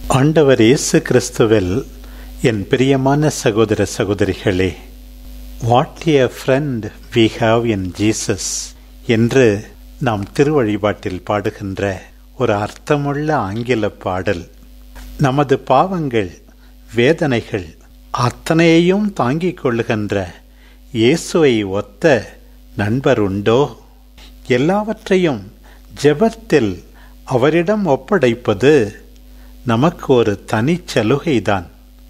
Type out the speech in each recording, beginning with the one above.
ஆண்டவர் இயேசு கிறிஸ்துவில் என் பிரியமான சகோதர சகோதரிகளே what a friend we have in Jesus என்று நாம் திருவழிபாட்டில் பாடுகின்ற ஒரு அர்த்தமுள்ள ஆங்கில பாடல் நமது பாவங்கள் வேதனைகள் அத்தனையையும் தாங்கிக் கொள்ளுகின்ற இயேசுவை ஒத்த நண்பர் உண்டோ எல்லாவற்றையும் ஜெபத்தில் அவரிடம் ஒப்படைப்பது நமக்கு ஒரு தனிச்சலுகைதான்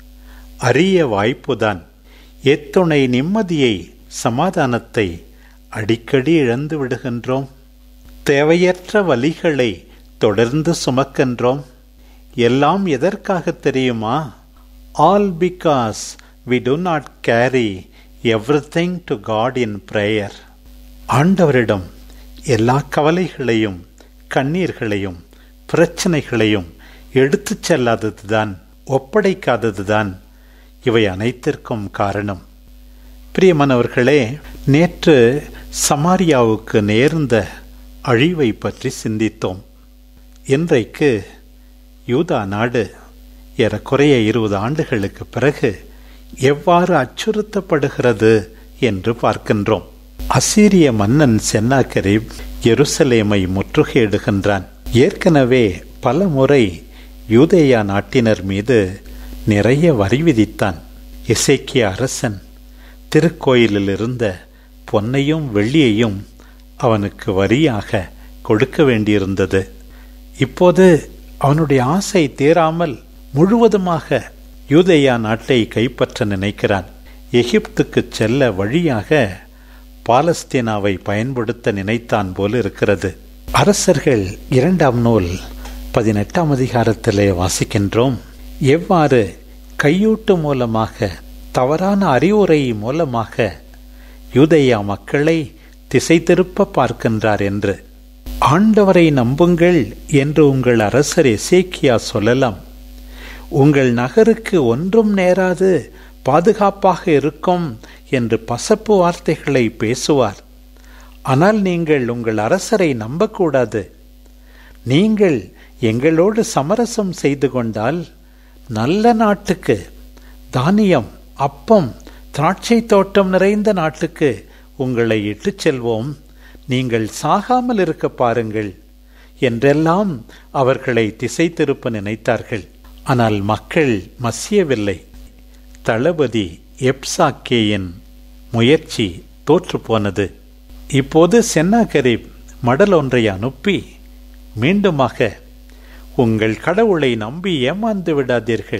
அரிய வாய்ப்புதான் எத்துணை நிம்மதியை சமாதானத்தை அடிக்கடி இழந்து விடுகின்றோம் தேவையற்ற வலிகளை தொடர்ந்து சுமக்கின்றோம் எல்லாம் எதற்காக தெரியுமா all because we do not carry everything to God in prayer ஆண்டவரிடம் எல்லா கவலைகளையும் கண்ணீர்களையும் பிரச்சனைகளையும் எடுத்துச் செல்லாததுதான் ஒப்படைக்காததுதான் இவை அனைத்திற்கும் காரணம் பிரியமானவர்களே நேற்று சமாரியாவுக்கு நேர்ந்த அழிவை பற்றி சிந்தித்தோம் இன்றைக்கு யூதா நாடு ஏறக்குறைய இருபது ஆண்டுகளுக்கு பிறகு எவ்வாறு அச்சுறுத்தப்படுகிறது என்று பார்க்கின்றோம் அசீரிய மன்னன் சென்னாக்கரிப் எருசலேமை முற்றுகையிடுகின்றான் ஏற்கனவே பல முறை யூதேயா நாட்டினர் மீது நிறைய வரி விதித்தான் இசைக்கிய அரசன் திருக்கோயிலில் இருந்த பொன்னையும் வெள்ளியையும் அவனுக்கு வரியாக கொடுக்க வேண்டியிருந்தது இப்போது அவனுடைய ஆசை தீராமல் முழுவதுமாக யூதேயா நாட்டை கைப்பற்ற நினைக்கிறான் எகிப்துக்கு செல்ல வழியாக பாலஸ்தீனாவை பயன்படுத்த நினைத்தான் போல் இருக்கிறது அரசர்கள் இரண்டாம் நூல் பதினெட்டாம் அதிகாரத்திலே வாசிக்கின்றோம் எவ்வாறு கையூட்டு மூலமாக தவறான அறிவுரை மூலமாக யூதேயா மக்களை திசை திருப்ப பார்க்கின்றார் என்று ஆண்டவரை நம்புங்கள் என்று உங்கள் அரசர் எசேக்கியா சொல்லலாம் உங்கள் நகருக்கு ஒன்றும் நேராது பாதுகாப்பாக இருக்கும் என்று பசப்பு வார்த்தைகளை பேசுவார் ஆனால் நீங்கள் உங்கள் அரசரை நம்பக்கூடாது நீங்கள் எங்களோடு சமரசம் செய்து கொண்டால் நல்ல நாட்டுக்கு தானியம் அப்பம் திராட்சை தோட்டம் நிறைந்த நாட்டுக்கு உங்களை இட்டுச் செல்வோம் நீங்கள் சாகாமல் இருக்க பாருங்கள் என்றெல்லாம் அவர்களை திசை திருப்ப நினைத்தார்கள் ஆனால் மக்கள் மசியவில்லை தளபதி எப்சாக்கேயின் முயற்சி தோற்று போனது இப்போது சென்னாகரிப் மடல் ஒன்றை அனுப்பி மீண்டுமாக உங்கள் கடவுளை நம்பி ஏமாந்து விடாதீர்கள்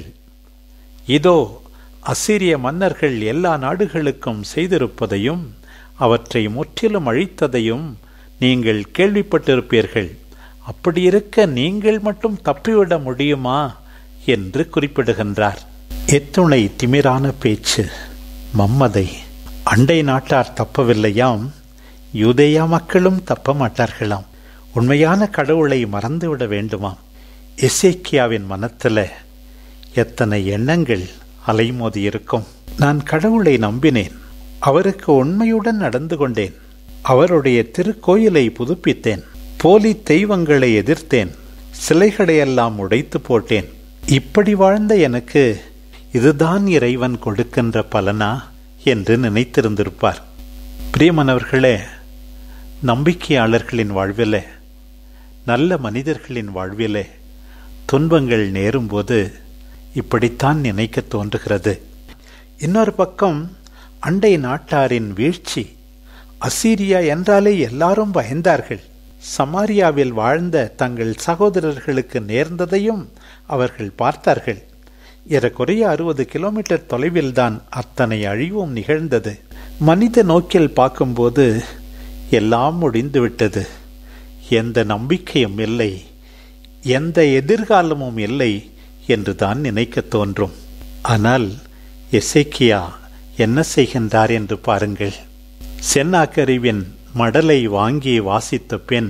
இதோ அசிரிய மன்னர்கள் எல்லா நாடுகளுக்கும் செய்திருப்பதையும் அவற்றை முற்றிலும் அழித்ததையும் நீங்கள் கேள்விப்பட்டிருப்பீர்கள் அப்படி இருக்க நீங்கள் மட்டும் தப்பிவிட முடியுமா என்று குறிப்பிடுகின்றார் எத்துணை திமிரான பேச்சு மம்மதை அண்டை நாட்டார் தப்பவில்லையாம் யூதேயா மக்களும் தப்ப மாட்டார்களாம் உண்மையான கடவுளை மறந்துவிட வேண்டுமாம் எசேக்கியாவின் மனத்தில் எத்தனை எண்ணங்கள் அலைமோதி இருக்கும் நான் கடவுளை நம்பினேன் அவருக்கு உண்மையுடன் நடந்து கொண்டேன் அவருடைய திருக்கோயிலை புதுப்பித்தேன் போலி தெய்வங்களை எதிர்த்தேன் சிலைகளையெல்லாம் உடைத்து போட்டேன் இப்படி வாழ்ந்த எனக்கு இதுதான் இறைவன் கொடுக்கின்ற பலனா என்று நினைத்திருந்திருப்பார் பிரியமானவர்களே நம்பிக்கையாளர்களின் வாழ்விலே நல்ல மனிதர்களின் வாழ்விலே துன்பங்கள் நேரும்போது இப்படித்தான் நினைக்க தோன்றுகிறது இன்னொரு பக்கம் அண்டை நாட்டாரின் வீழ்ச்சி அசீரியா என்றாலே எல்லாரும் பயந்தார்கள் சமாரியாவில் வாழ்ந்த தங்கள் சகோதரர்களுக்கு நேர்ந்ததையும் அவர்கள் பார்த்தார்கள் ஏறக்குறைய அறுபது கிலோமீட்டர் தொலைவில்தான் அத்தனை அழிவும் நிகழ்ந்தது மனித நோக்கில் பார்க்கும்போது எல்லாம் முடிந்துவிட்டது எந்த நம்பிக்கையும் இல்லை எந்த எதிர்காலமும் இல்லை என்று தான் நினைக்க தோன்றும் ஆனால் எசேக்கியா என்ன செய்கின்றார் என்று பாருங்கள் சென்னாக்கரிவின் மடலை வாங்கி வாசித்த பின்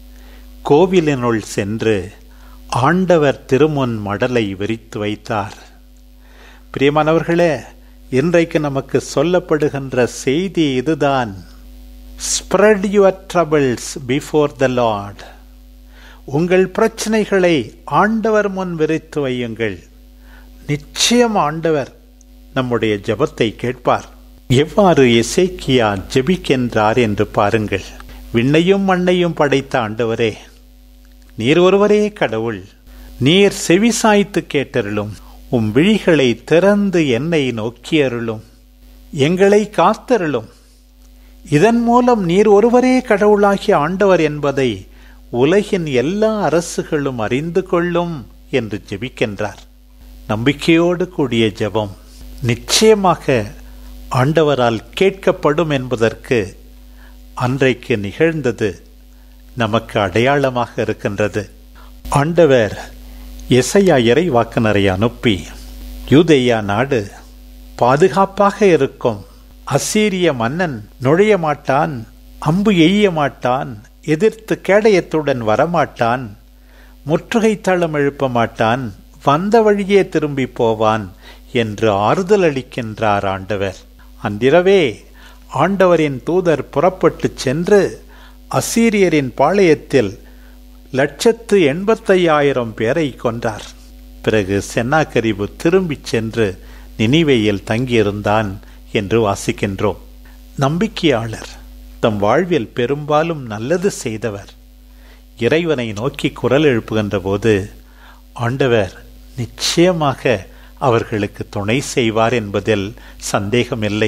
கோவிலினுள் சென்று ஆண்டவர் திருமுன் மடலை விரித்து வைத்தார் பிரியமானவர்களே இன்றைக்கு நமக்கு சொல்லப்படுகின்ற செய்தி இதுதான் spread your troubles before the Lord உங்கள் பிரச்சனைகளை ஆண்டவர் முன் விரித்து வையுங்கள் நிச்சயம் ஆண்டவர் நம்முடைய ஜெபத்தை கேட்பார் எவ்வாறு எசேக்கியா ஜெபிக்கின்றார் என்று பாருங்கள் விண்ணையும் மண்ணையும் படைத்த ஆண்டவரே நீர் ஒருவரே கடவுள் நீர் செவிசாய்த்து கேட்டருளும் உம் விழிகளை திறந்து என்னை நோக்கியருளும் எங்களை காத்தருளும் இதன் மூலம் நீர் ஒருவரே கடவுளாகிய ஆண்டவர் என்பதை உலகின் எல்லா அரசுகளும் அறிந்து கொள்ளும் என்று ஜெபிக்கின்றார் நம்பிக்கையோடு கூடிய ஜெபம் நிச்சயமாக ஆண்டவரால் கேட்கப்படும் என்பதற்கு அன்றைக்கு நிகழ்ந்தது நமக்கு அடையாளமாக இருக்கின்றது ஆண்டவர் எசையா இறை வாக்குனரை அனுப்பி யூதேயா நாடு பாதுகாப்பாக இருக்கும் அசீரிய மன்னன் நுழைய மாட்டான் அம்பு எய்ய மாட்டான் எதிர்த்து கேடயத்துடன் வரமாட்டான் முற்றுகை தளம் எழுப்ப மாட்டான் வந்த வழியே திரும்பி போவான் என்று ஆறுதல் அளிக்கின்றார் ஆண்டவர் அன்றிரவே ஆண்டவரின் தூதர் புறப்பட்டுச் சென்று அசீரியரின் பாளையத்தில் லட்சத்து எண்பத்தையாயிரம் பேரை கொன்றார் பிறகு சென்னாக்கரிபு திரும்பிச் சென்று நினிவேயில் தங்கியிருந்தான் என்று வாசிக்கின்றோம் நம்பிக்கையாளர் தம் வாழ்வில் பெரும்பாலும் நல்லது செய்தவர் இறைவனை நோக்கி குரல் எழுப்புகின்ற போது ஆண்டவர் நிச்சயமாக அவர்களுக்கு துணை செய்வார் என்பதில் சந்தேகமில்லை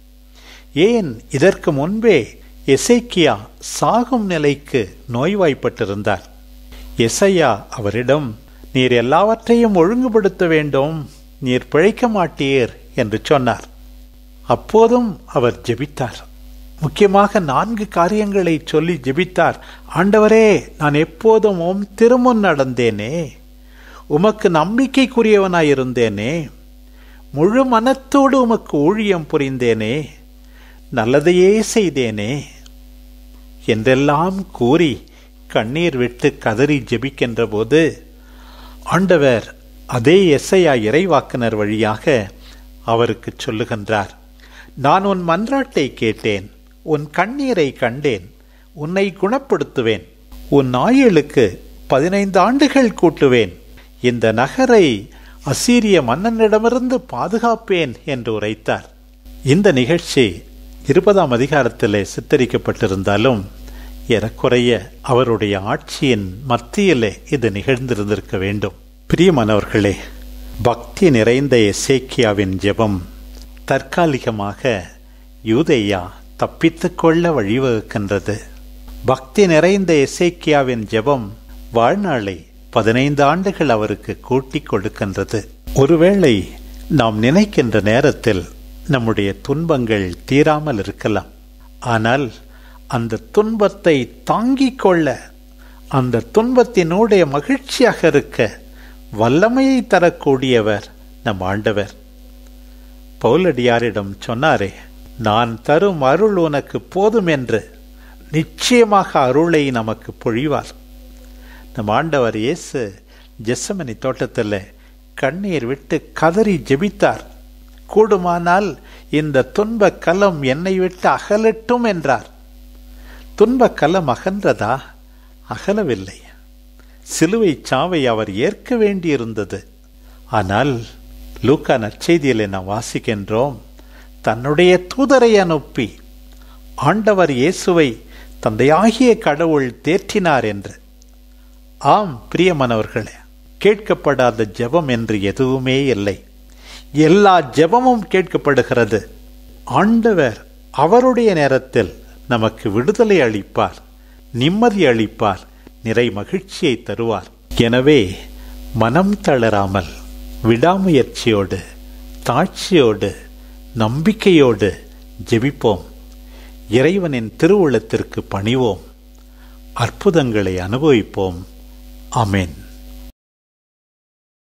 ஏன் இதற்கு முன்பே எசேக்கியா சாகும் நிலைக்கு நோய்வாய்ப்பட்டிருந்தார் எசையா அவரிடம் நீர் எல்லாவற்றையும் ஒழுங்குபடுத்த வேண்டும் நீர் பிழைக்க மாட்டீர் என்று சொன்னார் அப்போதும் அவர் ஜெபித்தார் முக்கியமாக நான்கு காரியங்களை சொல்லி ஜெபித்தார் ஆண்டவரே நான் எப்போதும் உம் திருமுன் நடந்தேனே உமக்கு நம்பிக்கைக்குரியவனாயிருந்தேனே முழு மனத்தோடு உமக்கு ஊழியம் புரிந்தேனே நல்லதையே செய்தேனே என்றெல்லாம் கூறி கண்ணீர் விட்டு கதறி ஜெபிக்கின்ற போது ஆண்டவர் அதே எஸ்ஐயா இறைவாக்குனர் வழியாக அவருக்கு சொல்லுகின்றார் நான் உன் மன்றாட்டை கேட்டேன் உன் கண்ணீரை கண்டேன் உன்னை குணப்படுத்துவேன் உன் ஆயுளுக்கு பதினைந்து ஆண்டுகள் கூட்டுவேன் இந்த நகரை அசீரிய மன்னனிடமிருந்து பாதுகாப்பேன் என்று உரைத்தார் இந்த நிகழ்ச்சி இருபதாம் அதிகாரத்திலே சித்தரிக்கப்பட்டிருந்தாலும் ஏறக்குறைய அவருடைய ஆட்சியின் மத்தியிலே இது நிகழ்ந்திருந்திருக்க வேண்டும் பிரியமானவர்களே பக்தி நிறைந்த எசேக்கியாவின் ஜெபம் தற்காலிகமாக யூதேயா தப்பித்துக் கொள்ள வழிவகுக்கின்றது பக்தி நிறைந்த எசேக்கியாவின் ஜெபம் வாழ்நாளை பதினைந்து ஆண்டுகள் அவருக்கு கூட்டிக் கொடுக்கின்றது ஒருவேளை நாம் நினைக்கின்ற நேரத்தில் நம்முடைய துன்பங்கள் தீராமல் இருக்கலாம் ஆனால் அந்த துன்பத்தை தாங்கிக் கொள்ள அந்த துன்பத்தினுடைய மகிழ்ச்சியாக இருக்க வல்லமையை தரக்கூடியவர் நம் ஆண்டவர் பவுலடியாரிடம் சொன்னாரே நான் தரும் அருள் உனக்கு போதும் என்று நிச்சயமாக அருளை நமக்கு பொழிவார் நம் ஆண்டவர் இயேசு ஜெசமனி தோட்டத்தில் கண்ணீர் விட்டு கதறி ஜெபித்தார் கூடுமானால் இந்த துன்ப கலம் என்னை விட்டு அகலட்டும் என்றார் துன்ப கலம் அகன்றதா அகலவில்லை சிலுவை சாவை அவர் ஏற்க வேண்டியிருந்தது ஆனால் லூக்கா நற்செய்தியில் நாம் வாசிக்கின்றோம் தன்னுடைய தூதரை அனுப்பி ஆண்டவர் இயேசுவை தந்தையாகிய கடவுள் தேற்றினார் என்று ஆம் பிரியமானவர்களே கேட்கப்படாத ஜெபம் என்று எதுவுமே இல்லை எல்லா ஜெபமும் கேட்கப்படுகிறது ஆண்டவர் அவருடைய நேரத்தில் நமக்கு விடுதலை அளிப்பார் நிம்மதி அளிப்பார் நிறை மகிழ்ச்சியை தருவார் எனவே மனம் தளராமல் விடாமுயற்சியோடு தாட்சியோடு நம்பிக்கையோடு ஜெபிப்போம் இறைவனின் திருவுளத்திற்கு பணிவோம் அற்புதங்களை அனுபவிப்போம் அமேன்